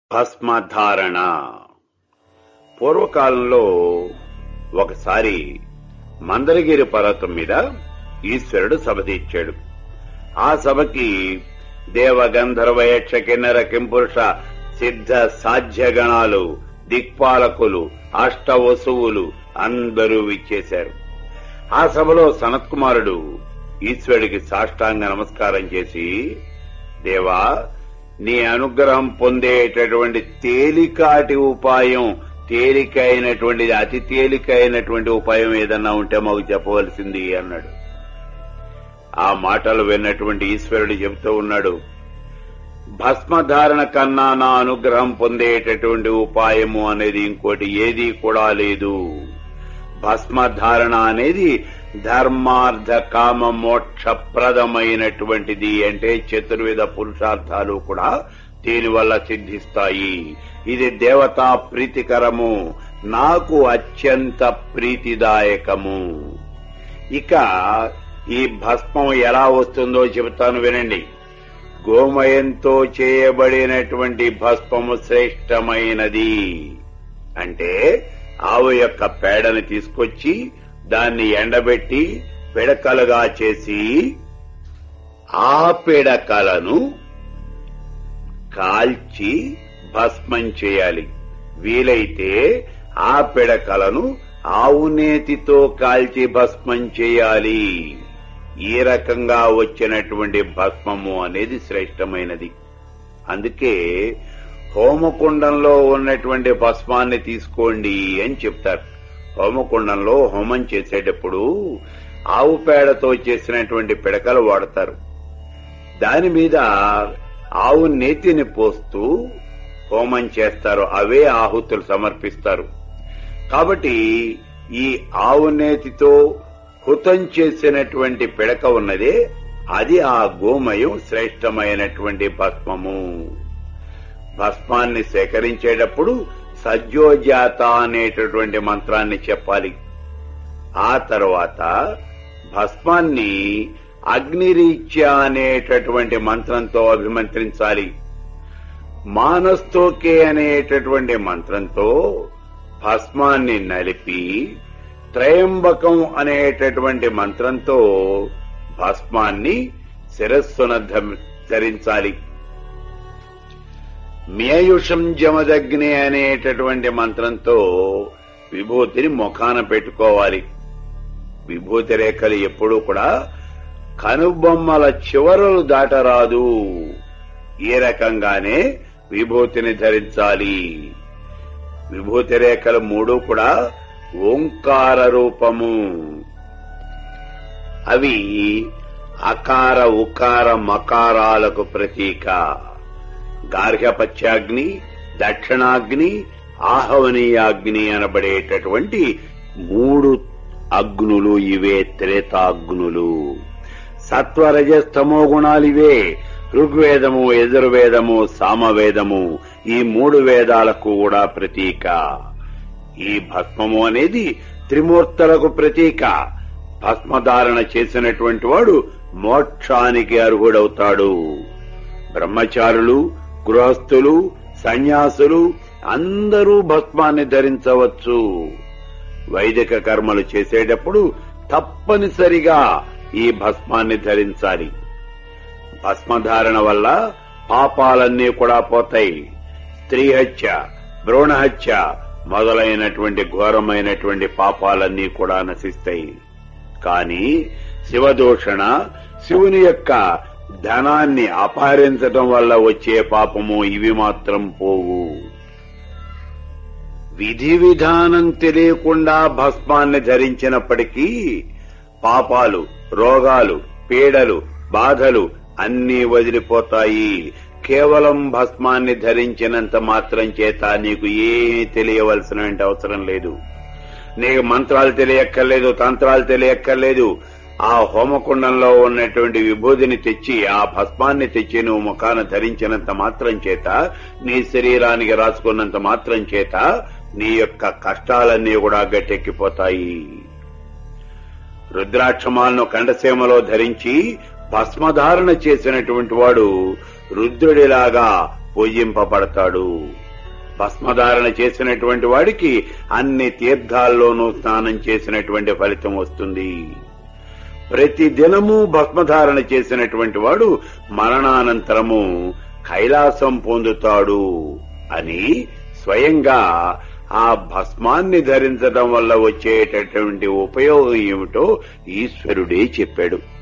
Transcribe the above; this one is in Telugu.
భస్మధారణ పూర్వకాలంలో ఒకసారి మందరగిరి పర్వతం మీద ఈశ్వరుడు సభ తీర్చాడు ఆ సభకి దేవ గంధర్వ యక్ష కిన్నర కింపురుష సిద్ధ సాధ్యగణాలు దిక్పాలకులు అష్టవసువులు అందరూ విచ్చేశారు ఆ సభలో సనత్కుమారుడు ఈశ్వరుడికి సాష్టాంగ నమస్కారం చేసి దేవా నీ అనుగ్రహం పొందేటటువంటి తేలికాటి ఉపాయం తేలికైనటువంటిది అతి తేలికైనటువంటి ఉపాయం ఏదన్నా ఉంటే మాకు చెప్పవలసింది అన్నాడు ఆ మాటలు విన్నటువంటి ఈశ్వరుడు చెబుతూ ఉన్నాడు భస్మధారణ కన్నా నా అనుగ్రహం పొందేటటువంటి ఉపాయము అనేది ఇంకోటి ఏది కూడా లేదు భస్మధారణ అనేది ధర్మార్థ కామ మోక్షప్రదమైనటువంటిది అంటే చతుర్విధ పురుషార్థాలు కూడా దీనివల్ల సిద్ధిస్తాయి ఇది దేవతా ప్రీతికరము నాకు అత్యంత ప్రీతిదాయకము ఇక ఈ భస్మం ఎలా వస్తుందో చెబుతాను వినండి గోమయంతో చేయబడినటువంటి భస్మము శ్రేష్టమైనది అంటే ఆవు యొక్క పేడని తీసుకొచ్చి దాన్ని ఎండబెట్టి పిడకలుగా చేసి ఆ పిడకలను కాల్చి భస్మం చేయాలి వీలైతే ఆ పిడకలను ఆవు నేతితో కాల్చి భస్మం చేయాలి ఈ రకంగా వచ్చినటువంటి భస్మము అనేది శ్రేష్టమైనది అందుకే హోమకుండంలో ఉన్నటువంటి భస్మాన్ని తీసుకోండి అని చెప్తారు హోమకుండంలో హోమం చేసేటప్పుడు ఆవు పేడతో చేసినటువంటి పిడకలు వాడతారు దాని మీద ఆవు నేతిని పోస్తూ హోమం చేస్తారు అవే ఆహుతులు సమర్పిస్తారు కాబట్టి ఈ ఆవు నేతితో హుతం చేసినటువంటి పిడక ఉన్నదే అది ఆ గోమయం శ్రేష్టమైనటువంటి భస్మము భస్మాన్ని సేకరించేటప్పుడు సజ్జోజాత అనేటటువంటి మంత్రాన్ని చెప్పాలి ఆ తర్వాత భస్మాన్ని అగ్నిరీత్య అనేటటువంటి మంత్రంతో అభిమంత్రించాలి మానస్తోకే అనేటటువంటి మంత్రంతో భస్మాన్ని నలిపి త్రయంబకం అనేటటువంటి మంత్రంతో భస్మాన్ని శిరస్సున ధరించాలి మేయుషం జమదగ్ని అనేటటువంటి మంత్రంతో విభూతిని ముఖాన పెట్టుకోవాలి విభూతి రేఖలు ఎప్పుడూ కూడా కనుబొమ్మల చివరలు దాటరాదు ఈ రకంగానే విభూతిని ధరించాలి విభూతి రేఖలు మూడు కూడా ఓంకార రూపము అవి అకార ఉకార మకారాలకు ప్రతీక గార్హపత్యాగ్ని దక్షిణాగ్ని ఆహవనీయాగ్ని అనబడేటటువంటి మూడు అగ్నులు ఇవే త్రేతాగ్నులు సత్వరజస్తమో గుణాలివే ఋగ్వేదము యజుర్వేదము సామవేదము ఈ మూడు వేదాలకు కూడా ప్రతీక ఈ భస్మము అనేది త్రిమూర్తులకు ప్రతీక భస్మధారణ చేసినటువంటి వాడు మోక్షానికి అర్హుడవుతాడు బ్రహ్మచారులు గృహస్థులు సన్యాసులు అందరూ భస్మాన్ని ధరించవచ్చు వైదిక కర్మలు చేసేటప్పుడు తప్పనిసరిగా ఈ భస్మాన్ని ధరించాలి భస్మధారణ వల్ల పాపాలన్నీ కూడా పోతాయి స్త్రీ హత్య భ్రూణ హత్య మొదలైనటువంటి ఘోరమైనటువంటి పాపాలన్నీ కూడా నశిస్తాయి కాని శివదూషణ శివుని యొక్క ధనాన్ని అపహరించటం వల్ల వచ్చే పాపము ఇవి మాత్రం పోవు విధి విధానం తెలియకుండా భస్మాన్ని ధరించినప్పటికీ పాపాలు రోగాలు పీడలు బాధలు అన్నీ వదిలిపోతాయి కేవలం భస్మాన్ని ధరించినంత మాత్రం చేత నీకు ఏమీ తెలియవలసిన అవసరం లేదు నీకు మంత్రాలు తెలియక్కర్లేదు తంత్రాలు తెలియక్కర్లేదు ఆ హోమకుండంలో ఉన్నటువంటి విభూతిని తెచ్చి ఆ భస్మాన్ని తెచ్చి నువ్వు ముఖాన ధరించినంత మాత్రం చేత నీ శరీరానికి రాసుకున్నంత మాత్రం చేత నీ యొక్క కష్టాలన్నీ కూడా గట్టెక్కిపోతాయి రుద్రాక్షమాలను కండసీమలో ధరించి భస్మధారణ చేసినటువంటి వాడు రుద్రుడిలాగా పూజింపబడతాడు భస్మధారణ చేసినటువంటి వాడికి అన్ని తీర్థాల్లోనూ స్నానం చేసినటువంటి ఫలితం వస్తుంది ప్రతి దినము భస్మధారణ చేసినటువంటి వాడు మరణానంతరము కైలాసం పొందుతాడు అని స్వయంగా ఆ భస్మాన్ని ధరించడం వల్ల వచ్చేటటువంటి ఉపయోగం ఏమిటో ఈశ్వరుడే చెప్పాడు